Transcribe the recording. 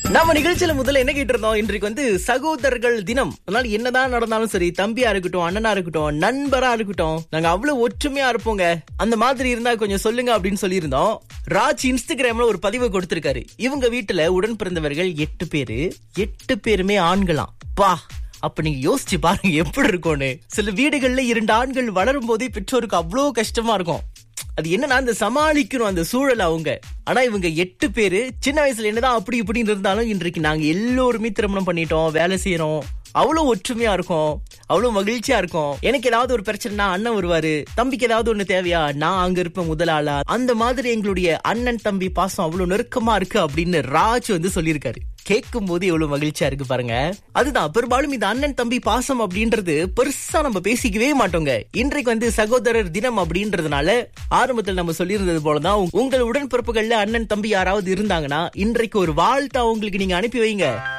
நம்ம நிகழ்ச்சியில முதல்ல என்ன கேட்டு இருந்தோம் இன்றைக்கு வந்து சகோதரர்கள் தினம் அதனால என்னதான் நடந்தாலும் சரி தம்பியா இருக்கட்டும் அண்ணனா இருக்கட்டும் நண்பரா இருக்கட்டும் நாங்க அவ்வளவு ஒற்றுமையா இருப்போங்க அந்த மாதிரி இருந்தா கொஞ்சம் சொல்லுங்க அப்படின்னு சொல்லியிருந்தோம் ராஜ் இன்ஸ்டாகிராம்ல ஒரு பதிவை கொடுத்திருக்காரு இவங்க வீட்டுல உடன் பிறந்தவர்கள் எட்டு பேரு எட்டு பேருமே ஆண்களாம் பா அப்ப நீங்க யோசிச்சு பாருங்க எப்படி இருக்கும்னு சில வீடுகள்ல இரண்டு ஆண்கள் வளரும் போதே பெற்றோருக்கு அவ்வளவு கஷ்டமா இருக்கும் அது என்னன்னா அந்த சமாளிக்கணும் அந்த சூழல் அவங்க ஆனா இவங்க எட்டு பேரு சின்ன வயசுல என்னதான் அப்படி இப்படின்னு இருந்தாலும் இன்றைக்கு நாங்க எல்லோருமே திருமணம் பண்ணிட்டோம் வேலை செய்யறோம் அவ்வளவு ஒற்றுமையா இருக்கும் அவ்வளவு மகிழ்ச்சியா இருக்கும் எனக்கு ஏதாவது ஒரு பிரச்சனைனா அண்ணன் வருவாரு தம்பிக்கு ஏதாவது ஒண்ணு தேவையா நான் அங்க இருப்பேன் முதலாளா அந்த மாதிரி எங்களுடைய அண்ணன் தம்பி பாசம் அவ்வளவு நெருக்கமா இருக்கு அப்படின்னு ராஜ் வந்து சொல்லியிருக்காரு கேட்கும் போது எவ்வளவு மகிழ்ச்சியா இருக்கு பாருங்க அதுதான் பெரும்பாலும் இந்த அண்ணன் தம்பி பாசம் அப்படின்றது பெருசா நம்ம பேசிக்கவே மாட்டோங்க இன்றைக்கு வந்து சகோதரர் தினம் அப்படின்றதுனால ஆரம்பத்தில் நம்ம சொல்லியிருந்தது போலதான் உங்கள் உடன்பிறப்புகள்ல அண்ணன் தம்பி யாராவது இருந்தாங்கன்னா இன்றைக்கு ஒரு வாழ்த்து அவங்களுக்கு நீங்க அனுப்பி வைங்க